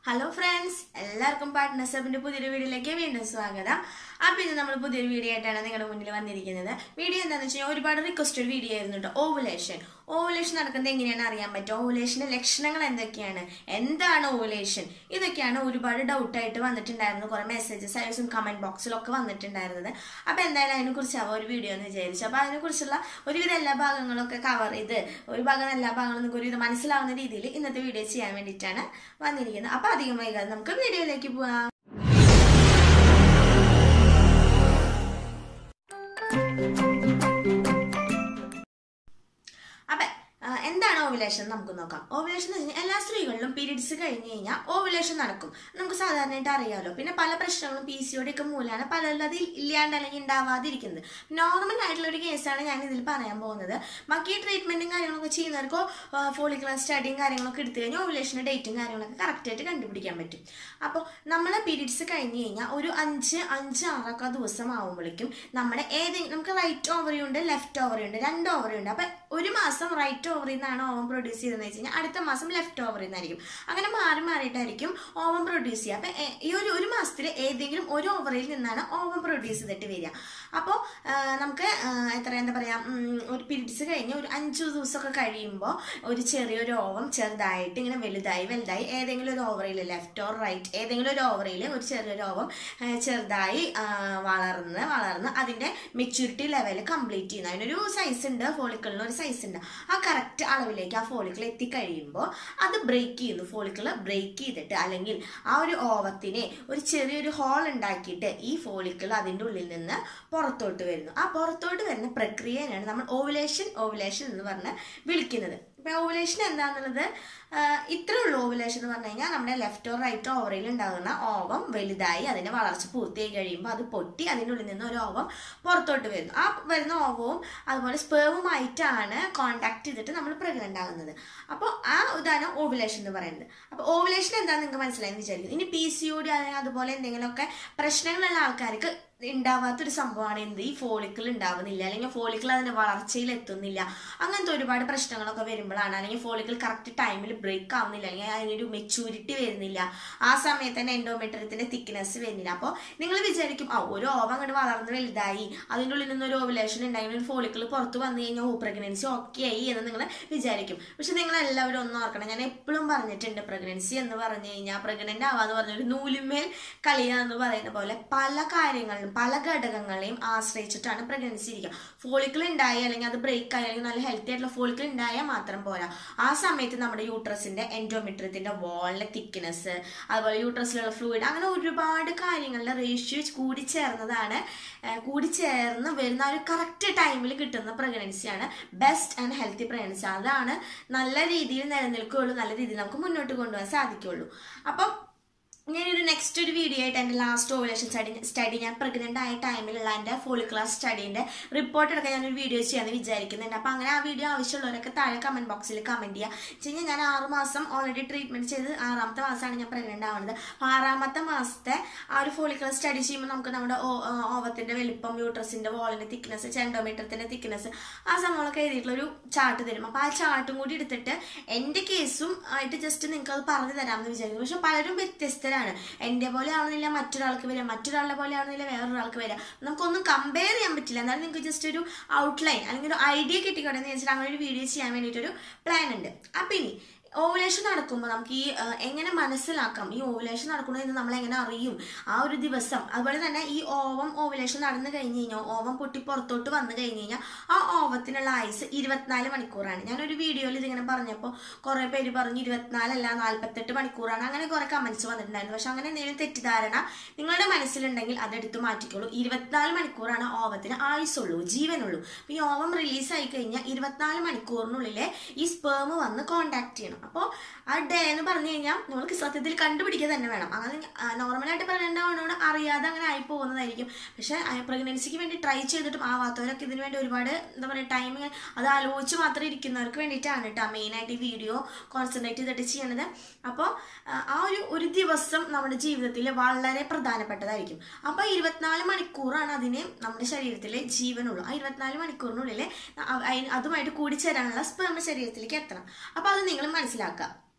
hello friends എല്ലാവർക്കും partner സബിന്റെ പുതിയൊരു വീഡിയോയിലേക്ക് വീണ്ടും സ്വാഗതം അപ്പൊ ഇന്ന് നമ്മൾ പുതിയൊരു വീഡിയോ ആയിട്ടാണ് നിങ്ങളുടെ മുന്നിൽ വന്നിരിക്കുന്നത് വീഡിയോ എന്താണെന്ന് വെച്ച് കഴിഞ്ഞാൽ ഒരുപാട് റിക്വസ്റ്റഡ് വീഡിയോ ആയിരുന്നു കേട്ടോ ഓവുലേഷൻ ഓവുലേഷൻ നടക്കുന്നത് എങ്ങനെയാണ് അറിയാൻ പറ്റും ഓവുലേഷന്റെ ലക്ഷണങ്ങൾ എന്തൊക്കെയാണ് എന്താണ് ഓവുലേഷൻ ഇതൊക്കെയാണ് ഒരുപാട് ഡൗട്ട് ആയിട്ട് വന്നിട്ടുണ്ടായിരുന്നു കുറെ മെസ്സേജസ് ആയിട്ടും കമന്റ് ബോക്സിലൊക്കെ വന്നിട്ടുണ്ടായിരുന്നത് അപ്പൊ എന്തായാലും അതിനെ കുറിച്ചാവും ഒരു വീഡിയോ എന്ന് വിചാരിച്ചു അപ്പൊ അതിനെ കുറിച്ചുള്ള ഒരുവിധ എല്ലാ ഭാഗങ്ങളൊക്കെ കവർ ചെയ്ത് ഒരു ഭാഗം എല്ലാ ഭാഗങ്ങളും നിങ്ങൾക്ക് ഒരുവിധം മനസ്സിലാവുന്ന രീതിയിൽ ഇന്നത്തെ വീഡിയോ ചെയ്യാൻ വേണ്ടിയിട്ടാണ് വന്നിരിക്കുന്നത് അപ്പൊ അധികം വൈകാതെ നമുക്ക് വീഡിയോയിലേക്ക് പോവാം അപ്പൊ ആ, എന്താണ് ഓവുലേഷൻ നമുക്ക് നോക്കാം ഓവുലേഷൻ എന്ന് വെച്ചാൽ എല്ലാ സ്ത്രീകളിലും പീരീഡ്സ് കഴിഞ്ഞ് കഴിഞ്ഞാൽ ഓവുലേഷൻ നടക്കും നമുക്ക് സാധാരണയായിട്ട് അറിയാമല്ലോ പിന്നെ പല പ്രശ്നങ്ങളും പി സി ഒക്കെ മൂലമാണ് പലരും അത് ഇല്ലാണ്ട് അല്ലെങ്കിൽ ഉണ്ടാവാതിരിക്കുന്നത് നോർമൽ ആയിട്ടുള്ള ഒരു കേസാണ് ഞാൻ ഇതിൽ പറയാൻ പോകുന്നത് ബാക്കി ട്രീറ്റ്മെന്റും കാര്യങ്ങളൊക്കെ ചെയ്യുന്നവർക്കോ ഫോളിക്കുലർ സ്റ്റഡിയും കാര്യങ്ങളൊക്കെ എടുത്തു കഴിഞ്ഞാൽ ഓവുലേഷൻ്റെ ഡേറ്റും കാര്യങ്ങളൊക്കെ കറക്റ്റായിട്ട് കണ്ടുപിടിക്കാൻ പറ്റും അപ്പോൾ നമ്മൾ പീരീഡ്സ് കഴിഞ്ഞ് കഴിഞ്ഞാൽ ഒരു അഞ്ച് അഞ്ച് ആറൊക്കെ ദിവസം ആവുമ്പോഴേക്കും നമ്മുടെ ഏതെങ്കിലും നമുക്ക് റൈറ്റ് ഓവറി ഉണ്ട് ലെഫ്റ്റ് ഓവറി ഉണ്ട് രണ്ട് ഓവറി ഉണ്ട് അപ്പം ഒരു മാസം റൈറ്റ് ഓവറിൽ നിന്നാണ് ഓവം പ്രൊഡ്യൂസ് ചെയ്തതെന്ന് വെച്ച് കഴിഞ്ഞാൽ അടുത്ത മാസം ലെഫ്റ്റ് ഓവറിൽ നിന്നായിരിക്കും അങ്ങനെ മാറി മാറിയിട്ടായിരിക്കും ഓവം പ്രൊഡ്യൂസ് ചെയ്യുക അപ്പം ഈ ഒരു ഒരു മാസത്തിൽ ഏതെങ്കിലും ഒരു ഓവറിൽ നിന്നാണ് ഓവം പ്രൊഡ്യൂസ് ചെയ്തിട്ട് വരിക അപ്പോൾ നമുക്ക് ആ, എത്ര എന്താ പറയുക ഒരു പീരീഡ്സ് കഴിഞ്ഞ് ഒരു അഞ്ച് ദിവസമൊക്കെ കഴിയുമ്പോൾ ഒരു ചെറിയൊരു ഓവം ചെറുതായിട്ട് ഇങ്ങനെ വലുതായി വലുതായി ഏതെങ്കിലും ഒരു ഓവറിൽ ലെഫ്റ്റ് ഓർ റൈറ്റ് ഏതെങ്കിലും ഒരു ഓവറിൽ ഒരു ചെറിയൊരു ഓവം ആ, ചെറുതായി ആ, വളർന്ന് വളർന്ന് അതിൻ്റെ മെച്യൂരിറ്റി ലെവൽ കംപ്ലീറ്റ് ചെയ്യുന്നു അതിനൊരു സൈസ് ഉണ്ട് ഫോളിക്കിളിന് ഒരു സൈസ് ഉണ്ട് ആ കറക്റ്റ് അളവിലേക്ക് ആ ഫോളിക്കിൾ എത്തിക്കഴിയുമ്പോൾ അത് ബ്രേക്ക് ചെയ്യുന്നു ഫോളിക്കിൾ ബ്രേക്ക് ചെയ്തിട്ട് അല്ലെങ്കിൽ ആ ഒരു ഓവത്തിനെ ഒരു ചെറിയൊരു ഹോൾ ഉണ്ടാക്കിയിട്ട് ഈ ഫോളിക്കിൾ അതിൻ്റെ ഉള്ളിൽ നിന്ന് പുറത്തോട്ട് വരുന്നു ആ പുറത്തോട്ട് വരുന്ന പ്രക്രിയയാണ് നമ്മൾ ഓവുലേഷൻ ഓവുലേഷൻ എന്ന് പറഞ്ഞ് വിളിക്കുന്നത് ഇപ്പൊ ഓവുലേഷൻ എന്താണെന്നുള്ളത് ഇത്രേ ഉള്ളൂ ഓവുലേഷൻ എന്ന് പറഞ്ഞു കഴിഞ്ഞാൽ നമ്മുടെ ലെഫ്റ്റ് ഓർ റൈറ്റ് ഓവറിൽ ഉണ്ടാകുന്ന ഓവം വലുതായി അതിന്റെ വളർച്ച പൂർത്തിയായി കഴിയുമ്പോൾ അത് പൊട്ടി അതിൻ്റെ ഉള്ളിൽ നിന്ന് ഒരു ഓവം പുറത്തോട്ട് വരുന്നു ആ വരുന്ന ഓവവും അതുപോലെ സ്പേവുമായിട്ടാണ് കോണ്ടാക്ട് ചെയ്തിട്ട് നമ്മൾ പ്രഗ്നന്റ് ആകുന്നത് അപ്പോൾ ആ ഇതാണ് ഓവുലേഷൻ എന്ന് പറയുന്നത് അപ്പോൾ ഓവുലേഷൻ എന്താണെന്ന് നിങ്ങൾക്ക് മനസ്സിലായെന്ന് വിചാരിക്കുന്നു ഇനി പി സി ഒ ഡി അതുപോലെ എന്തെങ്കിലുമൊക്കെ പ്രശ്നങ്ങളുള്ള ആൾക്കാർക്ക് ഉണ്ടാവാത്തൊരു സംഭവമാണ് എന്ത് ഈ ഫോളിക്കിൾ ഉണ്ടാവുന്നില്ല അല്ലെങ്കിൽ ഫോളിക്കിൾ അതിന്റെ വളർച്ചയിൽ എത്തുന്നില്ല അങ്ങനത്തെ ഒരുപാട് പ്രശ്നങ്ങളൊക്കെ വരുമ്പോഴാണ് അല്ലെങ്കിൽ ഫോളിക്കിൾ കറക്റ്റ് ടൈമിൽ ബ്രേക്ക് ആവുന്നില്ല അല്ലെങ്കിൽ അതിനൊരു മെച്യൂരിറ്റി വരുന്നില്ല ആ സമയത്ത് തന്നെ എൻഡോമെട്രിയത്തിന്റെ തിക്നെസ് വരുന്നില്ല അപ്പോൾ നിങ്ങൾ വിചാരിക്കും ആ ഒരു ഓവം അങ്ങോട്ട് വളർന്ന് വലുതായി അതിൻ്റെ ഉള്ളിൽ നിന്ന് ഒരു ഓവുലേഷൻ ഉണ്ടായി ഒരു ഫോളിക്കിൾ പുറത്ത് വന്നു കഴിഞ്ഞാൽ ഓ പ്രഗ്നൻസി ഓക്കെ ആയി എന്ന് നിങ്ങൾ വിചാരിക്കും പക്ഷെ നിങ്ങൾ എല്ലാവരും ഒന്നും ഓർക്കണം ഞാൻ എപ്പോഴും പറഞ്ഞിട്ടുണ്ട് പ്രഗ്നൻസി എന്ന് പറഞ്ഞു കഴിഞ്ഞാൽ പ്രഗ്നന്റ് ആവാന്ന് പറഞ്ഞ ഒരു നൂലുമേൽ കളിയാന്ന് പറയുന്ന പോലെ പല കാര്യങ്ങളിലും പല ഘടകങ്ങളെയും ആശ്രയിച്ചിട്ടാണ് പ്രഗ്നൻസി ഇരിക്കുക ഫോളിക്കിൾ ഉണ്ടായി അല്ലെങ്കിൽ അത് ബ്രേക്ക് ആയി അല്ലെങ്കിൽ നല്ല ഹെൽത്തി ആയിട്ടുള്ള ഫോളിക്കിൾ ഉണ്ടായാൽ മാത്രം പോരാ ആ സമയത്ത് നമ്മുടെ യൂട്രസിന്റെ എൻഡോമെട്രിയത്തിന്റെ വാളിലെ തിക്നെസ് അതുപോലെ യൂട്രസിലുള്ള ഫ്ലൂയിഡ് അങ്ങനെ ഒരുപാട് കാര്യങ്ങളുടെ റേഷ്യോ കൂടി ചേർന്നതാണ് ഏഹ് കൂടി ചേർന്ന് വരുന്ന ആ ഒരു കറക്റ്റ് ടൈമിൽ കിട്ടുന്ന പ്രഗ്നൻസിയാണ് ബെസ്റ്റ് ആൻഡ് ഹെൽത്തി പ്രഗ്നൻസി അതാണ് നല്ല രീതിയിൽ നിലനിൽക്കുകയുള്ളൂ നല്ല രീതിയിൽ നമുക്ക് മുന്നോട്ട് കൊണ്ടുപോകാൻ സാധിക്കുകയുള്ളൂ അപ്പം ഞാനൊരു നെക്സ്റ്റ് ഒരു വീഡിയോ ആയിട്ട് എൻ്റെ ലാസ്റ്റ് ഓവുലേഷൻ സ്റ്റഡി സ്റ്റഡി ഞാൻ പ്രഗ്നൻ്റ് ആയ ടൈമിലുള്ള എൻ്റെ ഫോളിക്കുലർ സ്റ്റഡീൻ്റെ റിപ്പോർട്ട് എടുക്കാൻ ഞാനൊരു വീഡിയോ ചെയ്യാമെന്ന് വിചാരിക്കുന്നുണ്ട് അപ്പോൾ അങ്ങനെ ആ വീഡിയോ ആവശ്യമുള്ളവരൊക്കെ താഴെ കമൻറ്റ് ബോക്സിൽ കമൻറ്റ് ചെയ്യുക വെച്ച് കഴിഞ്ഞാൽ ഞാൻ ആറ് മാസം ഓൾറെഡി ട്രീറ്റ്മെൻറ്റ് ചെയ്ത് ആറാമത്തെ മാസമാണ് ഞാൻ പ്രഗ്നൻ്റ് ആവുന്നത് അപ്പോൾ ആറാമത്തെ മാസത്തെ ആ ഒരു ഫോളിക്കുലർ സ്റ്റഡി ചെയ്യുമ്പോൾ നമുക്ക് നമ്മുടെ ഓവത്തിൻ്റെ വലിപ്പം യൂട്രസിൻ്റെ വോളിൻ്റെ തിക്നെസ് ചെൻഡോമീറ്ററത്തിൻ്റെ തിക്നെസ് ആ സംഭവങ്ങളൊക്കെ എഴുതിയിട്ടുള്ള ഒരു ചാർട്ട് തരും അപ്പോൾ ആ ചാർട്ടും കൂടി എടുത്തിട്ട് എൻ്റെ കേസും ആയിട്ട് ജസ്റ്റ് നിങ്ങൾക്ക് അത് പറഞ്ഞു തരാമെന്ന് വിചാരിക്കുന്നു പക്ഷെ പലരും വ്യത്യസ്തരാണ് എൻ്റെ പോലെ ആവണമെന്നില്ല മറ്റൊരാൾക്ക് വരിക മറ്റൊരാളുടെ പോലെ ആവണമെന്നില്ല വേറൊരാൾക്ക് വരിക നമുക്കൊന്നും കമ്പയർ ചെയ്യാൻ പറ്റില്ല എന്നാലും നിങ്ങൾക്ക് ജസ്റ്റ് ഒരു ഔട്ട്ലൈൻ അല്ലെങ്കിൽ ഒരു ഐഡിയ കിട്ടിക്കോട്ടെ എന്ന് വെച്ചിട്ട് അങ്ങനെ ഒരു വീഡിയോ ചെയ്യാൻ വേണ്ടിയിട്ടൊരു പ്ലാൻ ഉണ്ട് അപ്പം ഇനി ഓവുലേഷൻ നടക്കുമ്പോൾ നമുക്ക് ഈ ആ, എങ്ങനെ മനസ്സിലാക്കാം ഈ ഓവുലേഷൻ നടക്കണോ എന്ന് നമ്മൾ എങ്ങനെ അറിയും ആ ഒരു ദിവസം അതുപോലെ തന്നെ ഈ ഓവം ഓവുലേഷൻ നടന്നു കഴിഞ്ഞ് കഴിഞ്ഞാൽ ഓവം പൊട്ടി പുറത്തോട്ട് വന്നു കഴിഞ്ഞ് കഴിഞ്ഞാൽ ആ ഓവത്തിനുള്ള ആയുസ് ഇരുപത്തിനാല് മണിക്കൂറാണ് ഞാനൊരു വീഡിയോയിൽ ഇതിങ്ങനെ പറഞ്ഞപ്പോൾ കുറേ പേര് പറഞ്ഞു ഇരുപത്തിനാലല്ല നാൽപ്പത്തെട്ട് മണിക്കൂറാണ് അങ്ങനെ കുറേ കമന്റ്സ് വന്നിട്ടുണ്ടായിരുന്നു പക്ഷെ അങ്ങനെ എന്തെങ്കിലും തെറ്റിദ്ധാരണ നിങ്ങളുടെ മനസ്സിലുണ്ടെങ്കിൽ അതെടുത്ത് മാറ്റിക്കോളൂ ഇരുപത്തിനാല് മണിക്കൂറാണ് ഓവത്തിന് ആയുസുള്ളൂ ജീവനുള്ളൂ അപ്പൊ ഈ ഓവം റിലീസ് ആയി കഴിഞ്ഞാൽ ഇരുപത്തിനാല് മണിക്കൂറിനുള്ളിലെ ഈ സ്പേം വന്ന് കോണ്ടാക്ട് ചെയ്യണം അപ്പോൾ ആ ഡേ എന്ന് പറഞ്ഞു കഴിഞ്ഞാൽ നമ്മൾക്ക് സത്യത്തിൽ കണ്ടുപിടിക്കുക തന്നെ വേണം അങ്ങനെ നോർമലായിട്ട് പ്രഗ്നൻ്റ് ആവുന്നതുകൊണ്ട് അറിയാതെ അങ്ങനെ ആയി പോകുന്നതായിരിക്കും പക്ഷെ പ്രഗ്നൻസിക്ക് വേണ്ടി ട്രൈ ചെയ്തിട്ടും ആവാത്തവരൊക്കെ ഇതിന് വേണ്ടി ഒരുപാട് എന്താ പറയുക ടൈമിങ് അത് ആലോചിച്ച് മാത്രം ഇരിക്കുന്നവർക്ക് വേണ്ടിയിട്ടാണ് കേട്ടോ മെയിനായിട്ട് ഈ വീഡിയോ കോൺസെൻട്രേറ്റ് ചെയ്തിട്ട് ചെയ്യണത് അപ്പോൾ ആ ഒരു ഒരു ദിവസം നമ്മുടെ ജീവിതത്തിൽ വളരെ പ്രധാനപ്പെട്ടതായിരിക്കും അപ്പോൾ ഇരുപത്തിനാല് മണിക്കൂറാണ് അതിന് നമ്മുടെ ശരീരത്തിലെ ജീവനുള്ളൂ ആ ഇരുപത്തിനാല് മണിക്കൂറിനുള്ളിൽ അതുമായിട്ട് കൂടിച്ചേരാനുള്ള സ്പേമ ശരീരത്തിലേക്ക് എത്തണം അപ്പോൾ അത് നിങ്ങൾ മനസ്സിലാക്കുക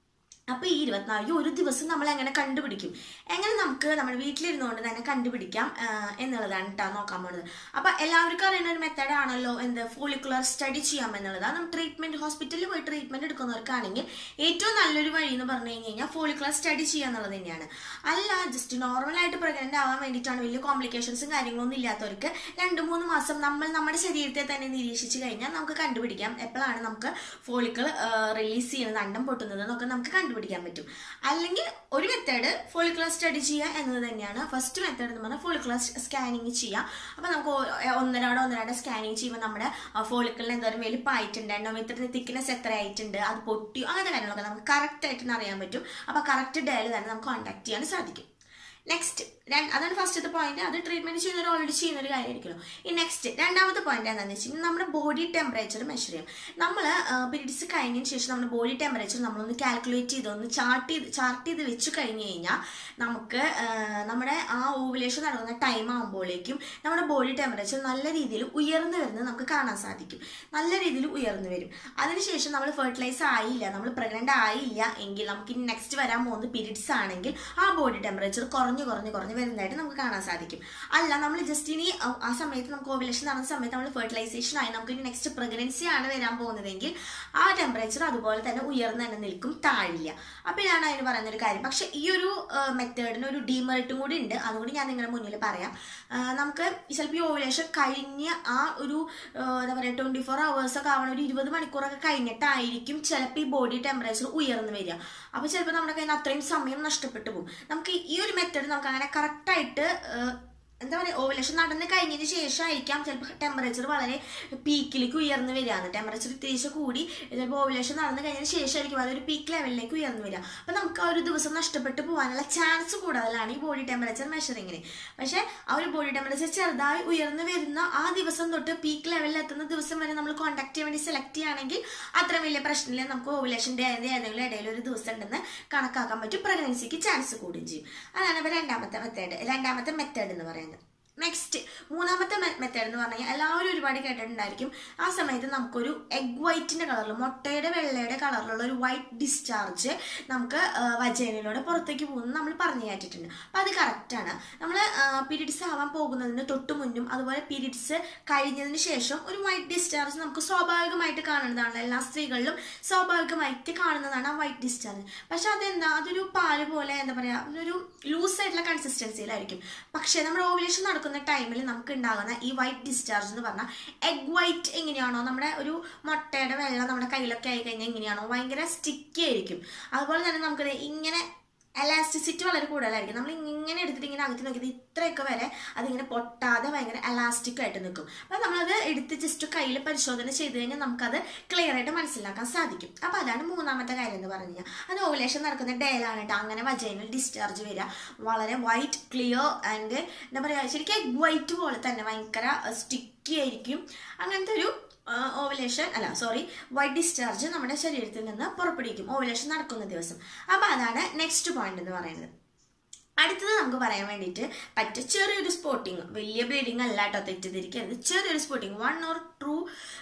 അപ്പോൾ ഈ ഇരുപത്തിനാല് ഈ ഒരു ദിവസം നമ്മൾ എങ്ങനെ കണ്ടുപിടിക്കും എങ്ങനെ നമുക്ക് നമ്മുടെ വീട്ടിലിരുന്നുകൊണ്ട് തന്നെ കണ്ടുപിടിക്കാം ആ, എന്നുള്ളതാണ് കേട്ടോ നോക്കാൻ പോകുന്നത് അപ്പോൾ എല്ലാവർക്കും അറിയുന്ന ഒരു മെത്തേഡ് ആണല്ലോ എന്ത് ഫോളിക്കുലർ സ്റ്റഡി ചെയ്യാം എന്നുള്ളതാണ് നമ്മൾ ട്രീറ്റ്മെന്റ് ഹോസ്പിറ്റലിൽ പോയി ട്രീറ്റ്മെന്റ് എടുക്കുന്നവർക്കാണെങ്കിൽ ഏറ്റവും നല്ലൊരു വഴി എന്ന് പറഞ്ഞു കഴിഞ്ഞ് കഴിഞ്ഞാൽ ഫോളിക്കുലർ സ്റ്റഡി ചെയ്യുക എന്നുള്ളത് തന്നെയാണ് അല്ല ജസ്റ്റ് നോർമലായിട്ട് പ്രഗ്നന്റ് ആവാൻ വേണ്ടിയിട്ടാണ് വലിയ കോംപ്ലിക്കേഷൻസും കാര്യങ്ങളൊന്നും ഇല്ലാത്തവർക്ക് രണ്ട് മൂന്ന് മാസം നമ്മൾ നമ്മുടെ ശരീരത്തെ തന്നെ നിരീക്ഷിച്ച് കഴിഞ്ഞാൽ നമുക്ക് കണ്ടുപിടിക്കാം എപ്പോഴാണ് നമുക്ക് ഫോളിക്കിൾ റിലീസ് ചെയ്യുന്നത് അണ്ടം പൊട്ടുന്നത് എന്നൊക്കെ നമുക്ക് കണ്ടുപിടിക്കാൻ പറ്റും അല്ലെങ്കിൽ ഒരു മെത്തേഡ് ഫോളിക്കുലർ സ്റ്റഡി ചെയ്യുക എന്നത് തന്നെയാണ് ഫസ്റ്റ് മെത്തേഡ് എന്ന് പറഞ്ഞാൽ ഫോളിക്കുലർ സ്കാനിങ് ചെയ്യുക അപ്പോൾ നമുക്ക് ഒ- ഒന്നരാടെ ഒന്നരാടെ സ്കാനിങ് ചെയ്യുമ്പോൾ നമ്മുടെ ഫോളിക്കിളിന് എന്തോരം വലിപ്പമായിട്ടുണ്ട് എൻഡോമീറ്ററിന് തിക്നെസ് എത്ര ആയിട്ടുണ്ട് അത് പൊട്ടിയോ അങ്ങനത്തെ കാര്യങ്ങളൊക്കെ നമുക്ക് കറക്റ്റ് ആയിട്ട് അറിയാൻ പറ്റും അപ്പോൾ കറക്റ്റ് ഡേയിൽ തന്നെ നമുക്ക് കോൺടാക്ട് ചെയ്യാൻ സാധിക്കും നെക്സ്റ്റ് അതാണ് ഫസ്റ്റത്തെ പോയിന്റ് അത് ട്രീറ്റ്മെന്റ് ചെയ്യുന്നവർ ഓൾറെഡി ചെയ്യുന്ന ഒരു കാര്യമായിരിക്കുമല്ലോ ഈ നെക്സ്റ്റ് രണ്ടാമത്തെ പോയിന്റ് എന്താണെന്ന് വെച്ച് കഴിഞ്ഞാൽ നമ്മുടെ ബോഡി ടെമ്പറേച്ചർ മെഷർ ചെയ്യും നമ്മൾ പീരീഡ്സ് കഴിഞ്ഞതിന് ശേഷം നമ്മുടെ ബോഡി ടെമ്പറേച്ചർ നമ്മളൊന്ന് കാൽക്കുലേറ്റ് ചെയ്ത് ഒന്ന് ചാർട്ട് ചെയ്ത് ചാർട്ട് ചെയ്ത് വെച്ച് കഴിഞ്ഞ് കഴിഞ്ഞാൽ നമുക്ക് ആ, നമ്മുടെ ആ ഓവുലേഷൻ നടക്കുന്ന ടൈം ആകുമ്പോഴേക്കും നമ്മുടെ ബോഡി ടെമ്പറേച്ചർ നല്ല രീതിയിൽ ഉയർന്നു വരുന്നത് നമുക്ക് കാണാൻ സാധിക്കും നല്ല രീതിയിൽ ഉയർന്നു വരും അതിനുശേഷം നമ്മൾ ഫെർട്ടിലൈസ് ആയില്ല നമ്മൾ പ്രഗ്നന്റ് ആയില്ല എങ്കിൽ നമുക്ക് ഇനി നെക്സ്റ്റ് വരാൻ പോകുന്നത് പീരീഡ്സ് ആണെങ്കിൽ ആ ബോഡി ടെമ്പറേച്ചർ കുറഞ്ഞു കുറഞ്ഞു കുറഞ്ഞു വരുന്നതായിട്ട് നമുക്ക് കാണാൻ സാധിക്കും അല്ല നമ്മൾ ജസ്റ്റ് ഇനി ആ- ആ സമയത്ത് നമുക്ക് ഓവുലേഷൻ നടന്ന സമയത്ത് നമ്മൾ ഫെർട്ടിലൈസേഷൻ ആയി നമുക്ക് ഇനി നെക്സ്റ്റ് പ്രഗ്നൻസി ആണ് വരാൻ പോകുന്നതെങ്കിൽ ആ ടെമ്പറേച്ചർ അതുപോലെ തന്നെ ഉയർന്നു തന്നെ നിൽക്കും താഴില്ല അപ്പോൾ ഇതാണ് അതിന് പറയുന്ന ഒരു കാര്യം പക്ഷെ ഈ ഒരു മെത്തേഡിന് ഒരു ഡീമെറിറ്റും കൂടി ഉണ്ട് അതുകൂടി ഞാൻ നിങ്ങളുടെ മുന്നിൽ പറയാം ആ, നമുക്ക് ചിലപ്പോൾ ഈ ഓവുലേഷൻ കഴിഞ്ഞ ആ ഒരു ആ, എന്താ പറയുക ട്വൻറ്റി ഫോർ അവേഴ്സ് ഒക്കെ ആവണം ഒരു ഇരുപത് മണിക്കൂറൊക്കെ കഴിഞ്ഞിട്ടായിരിക്കും ചിലപ്പോൾ ഈ ബോഡി ടെമ്പറേച്ചർ ഉയർന്നു വരിക അപ്പോൾ ചിലപ്പോൾ നമ്മുടെ കയ്യിൽ നിന്ന് അത്രയും സമയം നഷ്ടപ്പെട്ടു പോകും നമുക്ക് ഈ ഒരു മെത്തേഡ് നമുക്ക് അങ്ങനെ കറക്റ്റായിട്ട് എന്താ പറയുക ഓവുലേഷൻ നടന്ന് കഴിഞ്ഞതിന് ശേഷമായിരിക്കാം ചിലപ്പോൾ ടെമ്പറേച്ചർ വളരെ പീക്കിലേക്ക് ഉയർന്നു വരികയാണ് ടെമ്പറേച്ചർ ഇത്തിരിച്ച് കൂടി ചിലപ്പോൾ ഓവുലേഷൻ നടന്ന് കഴിഞ്ഞതിന് ശേഷമായിരിക്കും അതൊരു പീക്ക് ലെവലിലേക്ക് ഉയർന്നു വരിക അപ്പോൾ നമുക്ക് ആ ഒരു ദിവസം നഷ്ടപ്പെട്ടു പോകാനുള്ള ചാൻസ് കൂടുതലാണ് ഈ ബോഡി ടെമ്പറേച്ചർ മെഷറിങ്ങിന് പക്ഷേ ആ ഒരു ബോഡി ടെമ്പറേച്ചർ ചെറുതായി ഉയർന്നു വരുന്ന ആ ദിവസം തൊട്ട് പീക്ക് ലെവലിൽ എത്തുന്ന ദിവസം വരെ നമ്മൾ കോൺടാക്ട് ചെയ്യാൻ വേണ്ടി സെലക്ട് ചെയ്യുകയാണെങ്കിൽ അത്ര വലിയ പ്രശ്നമില്ല നമുക്ക് ഓവുലേഷൻ്റെ ഏതെങ്കിലും ഇടയിൽ ഒരു ദിവസം ഉണ്ടെന്ന് കണക്കാക്കാൻ പറ്റും പ്രഗ്നൻസിക്ക് ചാൻസ് കൂടുകയും ചെയ്യും അതാണ് ഇപ്പോൾ രണ്ടാമത്തെ മെത്തേഡ് രണ്ടാമത്തെ മെത്തേഡ് എന്ന് പറയുന്നത് നെക്സ്റ്റ് മൂന്നാമത്തെ മെത്തേഡ് എന്ന് പറഞ്ഞു കഴിഞ്ഞാൽ എല്ലാവരും ഒരുപാട് കേട്ടിട്ടുണ്ടായിരിക്കും ആ സമയത്ത് നമുക്കൊരു എഗ് വൈറ്റിന്റെ കളറിൽ മുട്ടയുടെ വെള്ളയുടെ കളറിലുള്ള ഒരു വൈറ്റ് ഡിസ്ചാർജ് നമുക്ക് വജേനയിലൂടെ പുറത്തേക്ക് പോകുന്നത് നമ്മൾ പറഞ്ഞു കേട്ടിട്ടുണ്ട് അപ്പം അത് കറക്റ്റാണ് നമ്മൾ പീരീഡ്സ് ആവാൻ പോകുന്നതിന് തൊട്ട് മുന്നും അതുപോലെ പീരീഡ്സ് കഴിഞ്ഞതിന് ശേഷം ഒരു വൈറ്റ് ഡിസ്ചാർജ് നമുക്ക് സ്വാഭാവികമായിട്ട് കാണുന്നതാണ് എല്ലാ സ്ത്രീകളിലും സ്വാഭാവികമായിട്ട് കാണുന്നതാണ് ആ വൈറ്റ് ഡിസ്ചാർജ് പക്ഷെ അതെന്താ അതൊരു പാല് പോലെ എന്താ പറയുക ഒരു ലൂസ് ആയിട്ടുള്ള കൺസിസ്റ്റൻസിയിലായിരിക്കും പക്ഷേ നമ്മുടെ ഓവുലേഷൻ നടക്കുന്ന ടൈമിൽ നമുക്ക് ഉണ്ടാകുന്ന ഈ വൈറ്റ് ഡിസ്ചാർജ് എന്ന് പറഞ്ഞാൽ എഗ് വൈറ്റ് എങ്ങനെയാണോ നമ്മുടെ ഒരു മുട്ടയുടെ വെള്ളം നമ്മുടെ കയ്യിലൊക്കെ ആയി കഴിഞ്ഞാൽ എങ്ങനെയാണോ ഭയങ്കര സ്റ്റിക്കി ആയിരിക്കും അതുപോലെ തന്നെ നമുക്കത് ഇങ്ങനെ എലാസ്റ്റിസിറ്റി വളരെ കൂടുതലായിരിക്കും നമ്മൾ ഇങ്ങനെ എടുത്തിട്ട് ഇങ്ങനെ അകത്ത് നോക്കിയത് ഇത്രയൊക്കെ വരെ അതിങ്ങനെ പൊട്ടാതെ ഭയങ്കര എലാസ്റ്റിക് ആയിട്ട് നിൽക്കും അപ്പം നമ്മളത് എടുത്ത് ജസ്റ്റ് കയ്യിൽ പരിശോധന ചെയ്ത് കഴിഞ്ഞാൽ നമുക്കത് ക്ലിയർ ആയിട്ട് മനസ്സിലാക്കാൻ സാധിക്കും അപ്പം അതാണ് മൂന്നാമത്തെ കാര്യം എന്ന് പറഞ്ഞു കഴിഞ്ഞാൽ അത് ഓവുലേഷൻ നടക്കുന്ന ഡേയിലാണ് കേട്ടോ അങ്ങനെ വജൈനൽ ഡിസ്ചാർജ് വരിക വളരെ വൈറ്റ് ക്ലിയർ ആൻഡ് എന്താ പറയുക ശരിക്കും എഗ് വൈറ്റ് പോലെ തന്നെ ഭയങ്കര സ്റ്റിക്കി ആയിരിക്കും അങ്ങനത്തെ ഒരു ഓവുലേഷൻ അല്ല സോറി വൈറ്റ് ഡിസ്ചാർജ് നമ്മുടെ ശരീരത്തിൽ നിന്ന് പുറപ്പെടുവിക്കും ഓവുലേഷൻ നടക്കുന്ന ദിവസം അപ്പോൾ അതാണ് നെക്സ്റ്റ് പോയിന്റ് എന്ന് പറയുന്നത് അടുത്തത് നമുക്ക് പറയാൻ വേണ്ടിയിട്ട് പറ്റിയ ചെറിയൊരു സ്പോട്ടിങ് വലിയ ബ്ലീഡിങ് അല്ല കേട്ടോ തെറ്റിദ്ധരിക്കരുത് ചെറിയൊരു spotting one or two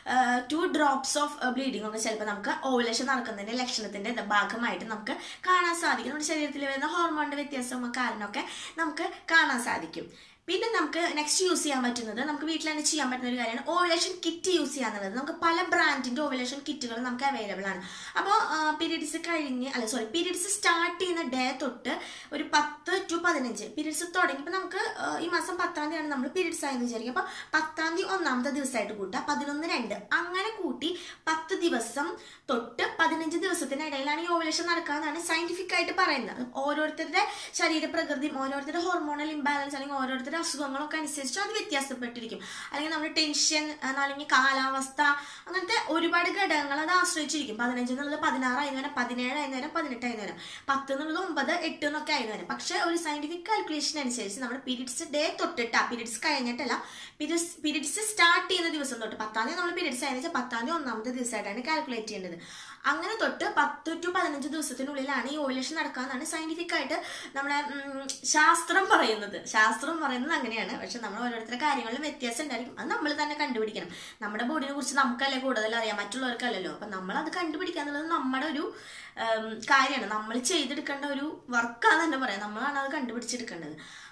two drops of bleeding ഒക്കെ ചിലപ്പോൾ നമുക്ക് ഓവുലേഷൻ നടക്കുന്നതിന്റെ ലക്ഷണത്തിന്റെ ഭാഗമായിട്ട് നമുക്ക് കാണാൻ സാധിക്കും നമ്മുടെ ശരീരത്തിൽ വരുന്ന ഹോർമോണിന്റെ വ്യത്യാസം കാരണമൊക്കെ നമുക്ക് കാണാൻ സാധിക്കും പിന്നെ നമുക്ക് നെക്സ്റ്റ് യൂസ് ചെയ്യാൻ പറ്റുന്നത് നമുക്ക് വീട്ടിൽ തന്നെ ചെയ്യാൻ പറ്റുന്ന ഒരു കാര്യമാണ് ഓവുലേഷൻ കിറ്റ് യൂസ് ചെയ്യാന്നുള്ളത് നമുക്ക് പല ബ്രാൻഡിന്റെ ഓവുലേഷൻ കിറ്റുകൾ നമുക്ക് അവൈലബിൾ ആണ് അപ്പോൾ പീരീഡ്സ് കഴിഞ്ഞ് അല്ല സോറി പീരീഡ്സ് സ്റ്റാർട്ട് ചെയ്യുന്ന ഡേ തൊട്ട് ഒരു പത്ത് ടു പതിനഞ്ച് പീരീഡ്സ് തുടങ്ങി ഇപ്പം നമുക്ക് ആ, ഈ മാസം പത്താം തീയതിയാണ് നമ്മൾ പീരീഡ്സ് ആയെന്ന് വിചാരിക്കും അപ്പോൾ പത്താം തീയതി ഒന്നാമത്തെ ദിവസമായിട്ട് കൂട്ടുക പതിനൊന്ന് രണ്ട് അങ്ങനെ കൂട്ടി പത്ത് ദിവസം തൊട്ട് പതിനഞ്ച് ദിവസത്തിനിടയിലാണ് ഈ ഓവുലേഷൻ നടക്കാന്നാണ് സയന്റിഫിക് ആയിട്ട് പറയുന്നത് ഓരോരുത്തരുടെ ശരീരപ്രകൃതിയും ഓരോരുത്തരുടെ ഹോർമോണൽ ഇംബാലൻസ് അല്ലെങ്കിൽ ഓരോരുത്തരുടെ അസുഖങ്ങളൊക്കെ അനുസരിച്ച് അത് വ്യത്യാസപ്പെട്ടിരിക്കും അല്ലെങ്കിൽ നമ്മുടെ ടെൻഷൻ അല്ലെങ്കിൽ കാലാവസ്ഥ അങ്ങനത്തെ ഒരുപാട് ഘടകങ്ങൾ അത് ആശ്രയിച്ചിരിക്കും പതിനഞ്ച് എന്നുള്ളത് പതിനാറായി വരാം പതിനേഴായി വരാം പതിനെട്ടായി വരാം പത്ത് എന്നുള്ളത് ഒമ്പത് എട്ട് എന്നൊക്കെ ആയി വരാം പക്ഷെ ഒരു സയന്റിഫിക് കാൽക്കുലേഷൻ അനുസരിച്ച് നമ്മുടെ പീരീഡ്സ് ഡേ തൊട്ടിട്ടാ പീരീഡ്സ് കഴിഞ്ഞിട്ടല്ല പീരീഡ്സ് പീരീഡ്സ് സ്റ്റാർട്ട് ചെയ്യുന്ന ദിവസം തൊട്ട് പത്താം തീയതി നമ്മൾ പീരീഡ്സ് ആയെന്ന് വെച്ചാൽ പത്താം തീയതി ഒന്നാമത്തെ ദിവസമായിട്ടാണ് കാൽക്കുലേറ്റ് ചെയ്യേണ്ടത് അങ്ങനെ തൊട്ട് പത്ത് ടു പതിനഞ്ച് ദിവസത്തിനുള്ളിലാണ് ഈ ഓവുലേഷൻ നടക്കാന്നാണ് സയന്റിഫിക് ആയിട്ട് നമ്മുടെ ഉം, ശാസ്ത്രം പറയുന്നത് ശാസ്ത്രം പറയുന്നത് അങ്ങനെയാണ് പക്ഷെ നമ്മൾ ഓരോരുത്തരുടെ കാര്യങ്ങളിലും വ്യത്യാസം ഉണ്ടായിരിക്കും അത് നമ്മൾ തന്നെ കണ്ടുപിടിക്കണം നമ്മുടെ ബോഡിനെ കുറിച്ച് നമുക്കല്ലേ കൂടുതൽ അറിയാം മറ്റുള്ളവർക്കല്ലല്ലോ അപ്പൊ നമ്മൾ അത് കണ്ടുപിടിക്കുക എന്നുള്ളത് നമ്മുടെ ഒരു ഉം, കാര്യമാണ് നമ്മൾ ചെയ്തെടുക്കേണ്ട ഒരു വർക്കാന്ന് തന്നെ പറയാം നമ്മളാണ് അത് കണ്ടുപിടിച്ചെടുക്കേണ്ടത്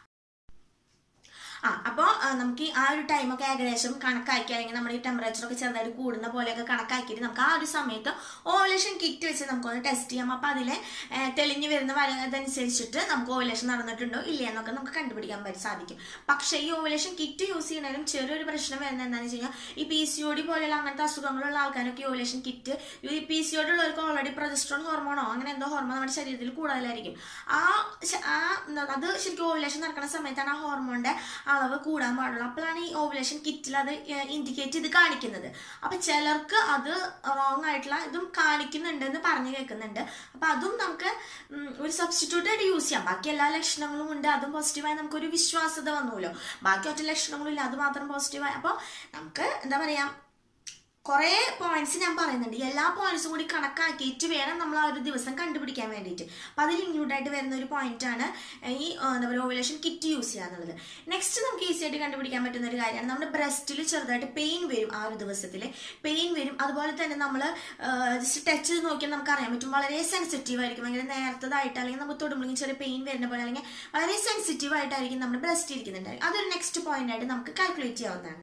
ആ അപ്പോൾ നമുക്ക് ഈ ആ ഒരു ടൈമൊക്കെ ഏകദേശം കണക്കാക്കി അല്ലെങ്കിൽ നമ്മുടെ ഈ ടെമ്പറേച്ചർ ഒക്കെ ചെറുതായിട്ട് കൂടുന്ന പോലെയൊക്കെ കണക്കാക്കിയിട്ട് നമുക്ക് ആ ഒരു സമയത്ത് ഓവുലേഷൻ കിറ്റ് വെച്ച് നമുക്കൊന്ന് ടെസ്റ്റ് ചെയ്യാം അപ്പോൾ അതിലെ ഏ, തെളിഞ്ഞു വരുന്ന വര അതനുസരിച്ചിട്ട് നമുക്ക് ഓവുലേഷൻ നടന്നിട്ടുണ്ടോ ഇല്ല എന്നൊക്കെ നമുക്ക് കണ്ടുപിടിക്കാൻ പറ്റും സാധിക്കും പക്ഷേ ഈ ഓവുലേഷൻ കിറ്റ് യൂസ് ചെയ്യുന്നതിലും ചെറിയൊരു പ്രശ്നം വരുന്നത് എന്താണെന്ന് വെച്ച് കഴിഞ്ഞാൽ ഈ പി സി ഒ ഡി പോലെയുള്ള അങ്ങനത്തെ അസുഖങ്ങളുള്ള ആൾക്കാരൊക്കെ ഈ ഓവുലേഷൻ കിറ്റ് ഈ പി സി ഒ ഡി ഉള്ളവർക്ക് ഓൾറെഡി പ്രൊജസ്ട്രോൺ ഹോർമോണോ അങ്ങനെ എന്തോ ഹോർമോൺ നമ്മുടെ ശരീരത്തിൽ കൂടുതലായിരിക്കും ആ ശ- ആ എന്താ അത് ശരിക്കും ഓവുലേഷൻ നടക്കുന്ന സമയത്താണ് ആ ഹോർമോണിന്റെ അളവ് കൂടാൻ പാടുള്ളൂ അപ്പോഴാണ് ഈ ഓവുലേഷൻ കിറ്റിൽ അത് ഇൻഡിക്കേറ്റ് ചെയ്ത് കാണിക്കുന്നത് അപ്പൊ ചിലർക്ക് അത് റോങ് ആയിട്ടുള്ള ഇതും കാണിക്കുന്നുണ്ടെന്ന് പറഞ്ഞു കേൾക്കുന്നുണ്ട് അപ്പൊ അതും നമുക്ക് ഉം, ഒരു സബ്സ്റ്റിറ്റ്യൂട്ട് ആയിട്ട് യൂസ് ചെയ്യാം ബാക്കി എല്ലാ ലക്ഷണങ്ങളും ഉണ്ട് അതും പോസിറ്റീവായി നമുക്കൊരു വിശ്വാസത വന്നുല്ലോ ബാക്കി ഒറ്റ ലക്ഷണങ്ങളും ഇല്ല അത് മാത്രം പോസിറ്റീവായി അപ്പോൾ നമുക്ക് എന്താ പറയാ കുറേ പോയിന്റ്സ് ഞാൻ പറയുന്നുണ്ട് ഈ എല്ലാ പോയിന്റ്സും കൂടി കണക്കാക്കിയിട്ട് വേണം നമ്മൾ ആ ഒരു ദിവസം കണ്ടുപിടിക്കാൻ വേണ്ടിയിട്ട് അപ്പം അതിൽ ഇൻക്ലൂഡ് ആയിട്ട് വരുന്ന ഒരു പോയിന്റ് ആണ് ഈ ആ, എന്താ പറയുക ഓവുലേഷൻ കിറ്റ് യൂസ് ചെയ്യുക എന്നുള്ളത് നെക്സ്റ്റ് നമുക്ക് ഈസി ആയിട്ട് കണ്ടുപിടിക്കാൻ പറ്റുന്ന ഒരു കാര്യമാണ് നമ്മുടെ ബ്രസ്റ്റിൽ ചെറുതായിട്ട് പെയിൻ വരും ആ ഒരു ദിവസത്തിൽ പെയിൻ വരും അതുപോലെ തന്നെ നമ്മൾ ജസ്റ്റ് ടച്ച് ചെയ്ത് നോക്കിയാൽ നമുക്ക് അറിയാൻ പറ്റും വളരെ സെൻസിറ്റീവ് ആയിരിക്കും ഭയങ്കര നേരത്തതായിട്ട് അല്ലെങ്കിൽ നമുക്ക് തൊടുമ്പോഴേക്കും ചെറിയ പെയിൻ വരുന്ന പോലെ അല്ലെങ്കിൽ വളരെ സെൻസിറ്റീവ് ആയിട്ടായിരിക്കും നമ്മുടെ ബ്രസ്റ്റ് ഇരിക്കുന്നുണ്ടായിരിക്കും അതൊരു നെക്സ്റ്റ് പോയിന്റ് ആയിട്ട് നമുക്ക് കാൽക്കുലേറ്റ് ചെയ്യാവുന്നതാണ്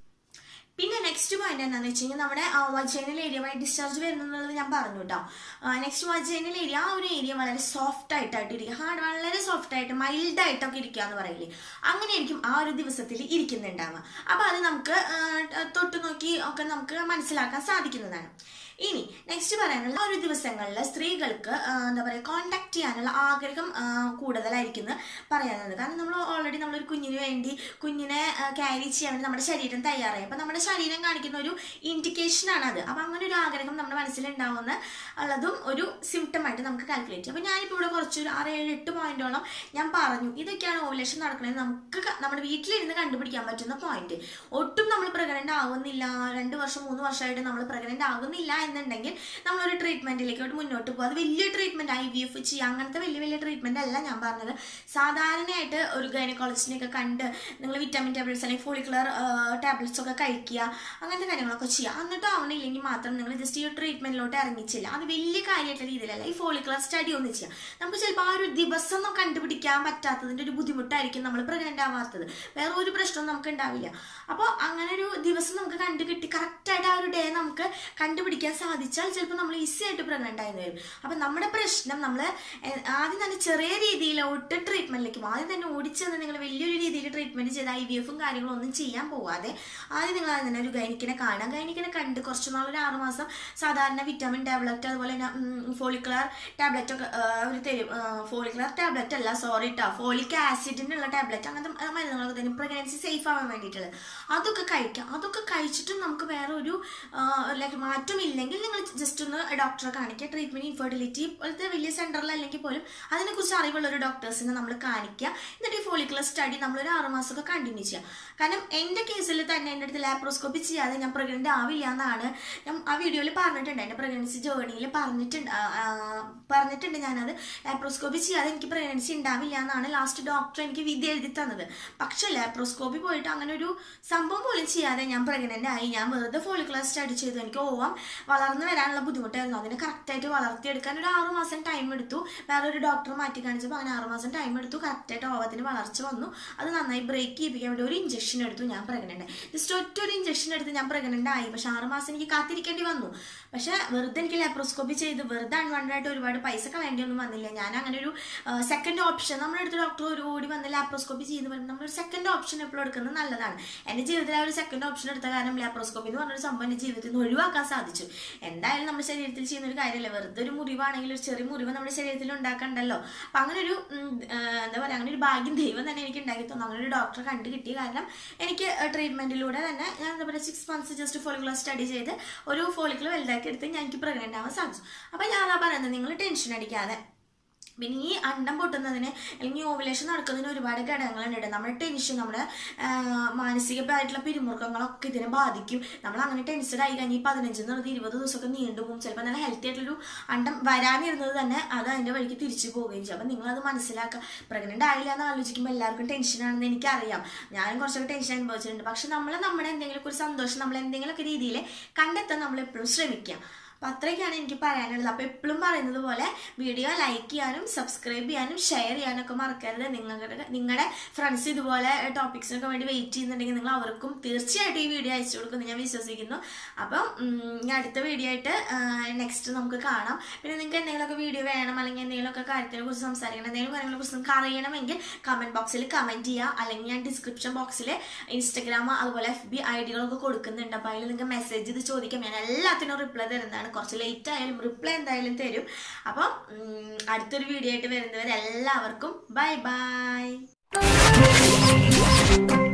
പിന്നെ നെക്സ്റ്റ് പോയിന്റ് എന്താണെന്ന് വെച്ച് കഴിഞ്ഞാൽ നമ്മുടെ വജൈനൽ ഏരിയ വഴി ഡിസ്ചാർജ് വരുന്നുള്ളത് ഞാൻ പറഞ്ഞു കേട്ടോ നെക്സ്റ്റ് വജൈനൽ ഏരിയ ആ ഒരു ഏരിയ വളരെ സോഫ്റ്റ് ആയിട്ടായിട്ട് ഇരിക്കുക ഹാർഡ് വളരെ സോഫ്റ്റ് ആയിട്ട് മൈൽഡ് ആയിട്ടൊക്കെ ഇരിക്കുക എന്ന് പറയില്ലേ അങ്ങനെ ആയിരിക്കും ആ ഒരു ദിവസത്തിൽ ഇരിക്കുന്നുണ്ടാവുക അപ്പൊ അത് നമുക്ക് ആ, തൊട്ട് നോക്കി ഒക്കെ നമുക്ക് മനസ്സിലാക്കാൻ സാധിക്കുന്നതാണ് ഇനി നെക്സ്റ്റ് പറയാനുള്ള ആ ഒരു ദിവസങ്ങളിൽ സ്ത്രീകൾക്ക് ആ, എന്താ പറയുക കോണ്ടാക്ട് ചെയ്യാനുള്ള ആഗ്രഹം ആ, കൂടുതലായിരിക്കും എന്ന് പറയുന്നത് കാരണം നമ്മൾ ഓൾറെഡി നമ്മളൊരു കുഞ്ഞിന് വേണ്ടി കുഞ്ഞിനെ ക്യാരി ചെയ്യാൻ വേണ്ടി നമ്മുടെ ശരീരം തയ്യാറായി അപ്പൊ നമ്മുടെ ശരീരം കാണിക്കുന്ന ഒരു ഇൻഡിക്കേഷൻ ആണ് അത് അപ്പൊ അങ്ങനെ ഒരു ആഗ്രഹം നമ്മുടെ മനസ്സിലുണ്ടാവുന്ന ഉള്ളതും ഒരു സിംറ്റം ആയിട്ട് നമുക്ക് കാൽക്കുലേറ്റ് ചെയ്യാം അപ്പൊ ഞാനിപ്പോൾ ഇവിടെ കുറച്ചൊരു ആറ് ഏഴ് എട്ട് പോയിന്റോളം ഞാൻ പറഞ്ഞു ഇതൊക്കെയാണ് ഓവുലേഷൻ നടക്കുന്നത് നമുക്ക് ക- നമ്മുടെ വീട്ടിലിരുന്ന് കണ്ടുപിടിക്കാൻ പറ്റുന്ന പോയിന്റ് ഒട്ടും നമ്മൾ പ്രഗ്നന്റ് ആവുന്നില്ല രണ്ട് വർഷം മൂന്ന് വർഷമായിട്ട് നമ്മൾ പ്രഗ്നന്റ് ആകുന്നില്ല എന്നുണ്ടെങ്കിൽ നമ്മളൊരു ട്രീറ്റ്മെന്റിലേക്ക് മുന്നോട്ട് പോകും അത് വലിയ ട്രീറ്റ്മെന്റ് ഐ വി എഫ് ചെയ്യുക അങ്ങനത്തെ വലിയ വലിയ ട്രീറ്റ്മെന്റ് അല്ല ഞാൻ പറഞ്ഞത് സാധാരണയായിട്ട് ഒരു ഗൈനക്കോളജിസ്റ്റിനെയൊക്കെ കണ്ട് നിങ്ങൾ വിറ്റാമിൻ ടാബ്ലറ്റ്സ് അല്ലെങ്കിൽ ഫോളിക്കുലർ ടാബ്ലറ്റ്സ് ഒക്കെ കഴിക്കുക അങ്ങനത്തെ കാര്യങ്ങളൊക്കെ ചെയ്യുക എന്നിട്ട് ആവണില്ലെങ്കിൽ മാത്രം നിങ്ങൾ ജസ്റ്റ് ഈ ട്രീറ്റ്മെന്റിലോട്ട് ഇറങ്ങിച്ചില്ല അത് വലിയ കാര്യമായിട്ടുള്ള രീതിയിലല്ല ഈ ഫോളിക്കുലർ സ്റ്റഡി ഒന്ന് ചെയ്യുക നമുക്ക് ചിലപ്പോൾ ആ ഒരു ദിവസം ഒന്നും കണ്ടുപിടിക്കാൻ പറ്റാത്തതിന്റെ ഒരു ബുദ്ധിമുട്ടായിരിക്കും നമ്മൾ പ്രഗ്നന്റ് ആവാത്തത് വേറെ ഒരു പ്രശ്നവും നമുക്ക് ഉണ്ടാവില്ല അപ്പോൾ അങ്ങനെ ഒരു ദിവസം നമുക്ക് കണ്ടു കിട്ടി കറക്റ്റായിട്ട് ആ ഒരു ഡേ നമുക്ക് കണ്ടുപിടിക്കാൻ സാധിച്ചാൽ ചിലപ്പോൾ നമ്മൾ ഈസി ആയിട്ട് പ്രഗ്നന്റ് ആയി വരും അപ്പം നമ്മുടെ പ്രശ്നം നമ്മൾ ആദ്യം തന്നെ ചെറിയ രീതിയിലോട്ട് ട്രീറ്റ്മെന്റിലേക്ക് പോകും ആദ്യം തന്നെ ഓടിച്ചെന്ന് നിങ്ങൾ വലിയൊരു രീതിയിൽ ട്രീറ്റ്മെന്റ് ചെയ്ത് ഐ വി എഫും കാര്യങ്ങളും ഒന്നും ചെയ്യാൻ പോവാതെ ആദ്യം നിങ്ങൾ ആദ്യം തന്നെ ഒരു ഗൈനിക്കിനെ കാണാം ഗൈനിക്കിനെ കണ്ട് കുറച്ച് നാൾ ഒരു ആറ് മാസം സാധാരണ വിറ്റാമിൻ ടാബ്ലറ്റ് അതുപോലെ തന്നെ ഫോളിക്കുലർ ടാബ്ലറ്റ് ഒക്കെ അവർ തരും ഫോളിക്കുലർ ടാബ്ലറ്റ് അല്ല സോറി ട്ടോ ഫോളിക് ആസിഡിനുള്ള ടാബ്ലറ്റ് അങ്ങനത്തെ ആ മരുന്നുകളൊക്കെ തരും പ്രഗ്നൻസി സേഫ് ആവാൻ വേണ്ടിയിട്ടുള്ളത് അതൊക്കെ കഴിക്കാം അതൊക്കെ കഴിച്ചിട്ടും നമുക്ക് വേറെ ഒരു ലൈക്ക് മാറ്റമില്ലെങ്കിൽ നിങ്ങൾ ജസ്റ്റ് ഒന്ന് ഡോക്ടറെ കാണിക്കുക ട്രീറ്റ്മെന്റ് ഇൻഫെർട്ടിലിറ്റി പോലത്തെ വലിയ സെന്ററിൽ അല്ലെങ്കിൽ പോലും അതിനെക്കുറിച്ച് അറിവുള്ള ഒരു ഡോക്ടേഴ്സിനെ നമ്മൾ കാണിക്കുക എന്നിട്ട് ഈ ഫോളിക്കുലർ സ്റ്റഡി നമ്മൾ ഒരു ആറ് മാസമൊക്കെ കണ്ടിന്യൂ ചെയ്യുക കാരണം എൻ്റെ കേസിൽ തന്നെ എൻ്റെ അടുത്ത് ലാപ്രോസ്കോപ്പി ചെയ്യാതെ ഞാൻ പ്രഗ്നന്റ് ആവില്ല എന്നാണ് ഞാൻ ആ വീഡിയോയിൽ പറഞ്ഞിട്ടുണ്ട് എൻ്റെ പ്രഗ്നൻസി ജേർണിയിൽ പറഞ്ഞിട്ടുണ്ട് ആ, ആ, പറഞ്ഞിട്ടുണ്ട് ഞാനത് ലാപ്രോസ്കോപ്പി ചെയ്യാതെ എനിക്ക് പ്രഗ്നൻസി ഉണ്ടാവില്ല എന്നാണ് ലാസ്റ്റ് ഡോക്ടർ എനിക്ക് വിധി എഴുതി തന്നത് പക്ഷെ ലാപ്രോസ്കോപ്പി പോയിട്ട് അങ്ങനെ ഒരു സംഭവം പോലും ചെയ്യാതെ ഞാൻ പ്രഗ്നന്റ് ആയി ഞാൻ വെറുതെ ഫോളിക്കുലർ സ്റ്റഡി ചെയ്തു എനിക്ക് ഓവം വളർന്നു വരാനുള്ള ബുദ്ധിമുട്ടായിരുന്നു അതിനെ കറക്റ്റായിട്ട് വളർത്തിയെടുക്കാൻ ഒരു ആറു മാസം ടൈം എടുത്തു വേറൊരു ഡോക്ടർ മാറ്റി കാണിച്ചപ്പോൾ അങ്ങനെ ആറു മാസം ടൈം എടുത്തു കറക്റ്റായിട്ട് ഓവത്തിന് വളർച്ച വന്നു അത് നന്നായി ബ്രേക്ക് ചെയ്യിപ്പിക്കാൻ വേണ്ടി ഒരു ഇഞ്ചക്ഷൻ എടുത്തു ഞാൻ പ്രഗ്നന്റ് ജസ്റ്റ് ഒറ്റ ഒരു ഇഞ്ചക്ഷൻ എടുത്ത് ഞാൻ പ്രഗ്നന്റ് ആയി പക്ഷെ ആറ് മാസം എനിക്ക് കാത്തിരിക്കേണ്ടി വന്നു പക്ഷെ വെറുതെ എനിക്ക് ലാപ്രോസ്കോപ്പി ചെയ്ത് വെറുതെ അൺവാണ്ടഡ് ഒരുപാട് പൈസ കളയേണ്ടിയൊന്നും വന്നില്ല ഞാൻ അങ്ങനെ ഒരു സെക്കൻഡ് ഓപ്ഷൻ നമ്മുടെ അടുത്ത് ഡോക്ടർ ഒരു ഓടി വന്ന് ലാപ്രോസ്കോപ്പി ചെയ്യുന്ന പറയുമ്പോൾ നമ്മളൊരു സെക്കൻഡ് ഓപ്ഷൻ എപ്പോഴും എടുക്കുന്നത് നല്ലതാണ് എൻ്റെ ജീവിതത്തിൽ ആ ഒരു സെക്കൻഡ് ഓപ്ഷൻ എടുത്ത കാരണം ലാപ്രോസ്കോപ്പി എന്ന് പറഞ്ഞൊരു സംഭവം എൻ്റെ ജീവിതത്തിൽ നിന്ന് ഒഴിവാക്കാൻ സാധിച്ചു എന്തായാലും നമ്മുടെ ശരീരത്തിൽ ചെയ്യുന്ന ഒരു കാര്യമല്ല വെറുതെ ഒരു മുറിവാണെങ്കിൽ ഒരു ചെറിയ മുറിവ് നമ്മുടെ ശരീരത്തിൽ ഉണ്ടാക്കണ്ടല്ലോ അപ്പൊ അങ്ങനെ ഒരു ഉം, ആ, എന്താ പറയുക അങ്ങനെ ഒരു ഭാഗ്യം ദൈവം തന്നെ എനിക്ക് ഉണ്ടാക്കി തന്നു അങ്ങനെ ഒരു ഡോക്ടറെ കണ്ടു കിട്ടിയ കാരണം എനിക്ക് ട്രീറ്റ്മെന്റിലൂടെ തന്നെ ഞാൻ എന്താ പറയുക six months just follicular study ചെയ്ത് ഒരു ഫോളിക്കുലർ വലുതാക്കി എടുത്ത് ഞാൻ എനിക്ക് പ്രഗ്നന്റ് ആവാൻ സാധിച്ചു അപ്പൊ ഞാൻ അതാ പറയുന്നത് നിങ്ങൾ ടെൻഷൻ അടിക്കാതെ പിന്നെ ഈ അണ്ടം പൊട്ടുന്നതിന് അല്ലെങ്കിൽ ഓവുലേഷൻ നടക്കുന്നതിന് ഒരുപാട് ഘടകങ്ങളുണ്ട് നമ്മുടെ ടെൻഷൻ നമ്മുടെ ആ, മാനസികമായിട്ടുള്ള പിരിമുറുക്കങ്ങളൊക്കെ ഇതിനെ ബാധിക്കും നമ്മൾ അങ്ങനെ ടെൻഷൻ ആയി കഴിഞ്ഞാൽ ഈ പതിനഞ്ച് എന്നുള്ളത് ഇരുപത് ദിവസമൊക്കെ നീണ്ടുപോകും ചിലപ്പോൾ നല്ല ഹെൽത്തി ആയിട്ടുള്ളൊരു അണ്ടം വരാനിരുന്നത് തന്നെ അത് അതിൻ്റെ വഴിക്ക് തിരിച്ചു പോവുകയും ചെയ്യും അപ്പം നിങ്ങളത് മനസ്സിലാക്കുക പ്രഗ്നൻ്റ് ആയില്ല എന്ന് ആലോചിക്കുമ്പോൾ എല്ലാവർക്കും ടെൻഷനാണെന്ന് എനിക്കറിയാം ഞാനും കുറച്ചൊക്കെ ടെൻഷൻ അനുഭവിച്ചിട്ടുണ്ട് പക്ഷെ നമ്മൾ നമ്മുടെ എന്തെങ്കിലുമൊക്കെ ഒരു സന്തോഷം നമ്മൾ എന്തെങ്കിലുമൊക്കെ രീതിയിൽ കണ്ടെത്താൻ നമ്മൾ എപ്പോഴും ശ്രമിക്കുക അപ്പം അത്രയൊക്കെയാണ് എനിക്ക് പറയാനുള്ളത് അപ്പോൾ എപ്പോഴും പറയുന്നത് പോലെ വീഡിയോ ലൈക്ക് ചെയ്യാനും സബ്സ്ക്രൈബ് ചെയ്യാനും ഷെയർ ചെയ്യാനൊക്കെ മറക്കരുത് നിങ്ങളുടെ നിങ്ങളുടെ ഫ്രണ്ട്സ് ഇതുപോലെ ടോപ്പിക്സിനൊക്കെ വേണ്ടി വെയിറ്റ് ചെയ്യുന്നുണ്ടെങ്കിൽ നിങ്ങൾ അവർക്കും തീർച്ചയായിട്ടും ഈ വീഡിയോ അയച്ചു കൊടുക്കുമെന്ന് ഞാൻ വിശ്വസിക്കുന്നു അപ്പം ഉം, ഇനി അടുത്ത വീഡിയോ ആയിട്ട് നെക്സ്റ്റ് നമുക്ക് കാണാം പിന്നെ നിങ്ങൾക്ക് എന്തെങ്കിലുമൊക്കെ വീഡിയോ വേണം അല്ലെങ്കിൽ എന്തെങ്കിലുമൊക്കെ കാര്യത്തിനെ കുറിച്ച് സംസാരിക്കണം എന്തെങ്കിലും കാര്യങ്ങളെ കുറിച്ച് നിങ്ങൾക്ക് അറിയണമെങ്കിൽ കമൻറ്റ് ബോക്സിൽ കമൻറ്റ് ചെയ്യുക അല്ലെങ്കിൽ ഞാൻ ഡിസ്ക്രിപ്ഷൻ ബോക്സിൽ ഇൻസ്റ്റഗ്രാം അതുപോലെ എഫ് ബി ഐ ഡികളൊക്കെ കൊടുക്കുന്നുണ്ട് അപ്പോൾ അതിൽ നിങ്ങൾക്ക് മെസ്സേജ് ഇത് ചോദിക്കാം ഞാൻ എല്ലാത്തിനും റിപ്ലൈ തരുന്നതാണ് കുറച്ച് ലേറ്റ് ആയാലും റിപ്ലൈ എന്തായാലും തരും അപ്പം ഉം, അടുത്തൊരു വീഡിയോ ആയിട്ട് വരുന്നവരെ എല്ലാവർക്കും ബൈ ബൈ